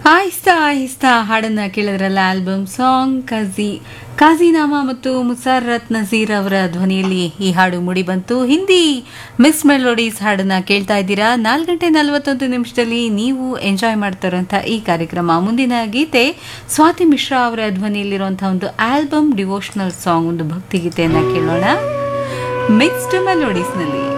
ಆಹಿಸ್ತಾ ಆಹಿಸ್ತಾ ಹಾಡನ್ನ ಕೇಳಿದ್ರಲ್ಲ album song ಕಾಜಿ ಕಾಜಿನಾಮ ಮತ್ತು ಮುಸಾರತ್ ನಜೀರ್ ಅವರ ಧ್ವನಿಯಲ್ಲಿ ಈ ಹಾಡು ಮೂಡಿ ಬಂತು ಹಿಂದಿ ಮಿಸ್ ಮೆಲೋಡೀಸ್ ಹಾಡನ್ನ ಕೇಳ್ತಾ ಇದ್ದೀರಾ ನಾಲ್ಕು ಗಂಟೆ ನಲವತ್ತೊಂದು ನಿಮಿಷದಲ್ಲಿ ನೀವು ಎಂಜಾಯ್ ಮಾಡ್ತಾರಂತ ಈ ಕಾರ್ಯಕ್ರಮ ಮುಂದಿನ ಗೀತೆ ಸ್ವಾತಿ ಮಿಶ್ರಾ ಅವರ ಧ್ವನಿಯಲ್ಲಿರುವಂತಹ ಒಂದು ಆಲ್ಬಮ್ ಡಿವೋಷನಲ್ ಸಾಂಗ್ ಒಂದು ಭಕ್ತಿಗೀತೆಯನ್ನ ಕೇಳೋಣ ಮಿಕ್ಸ್ಡ್ ಮೆಲೋಡೀಸ್ನಲ್ಲಿ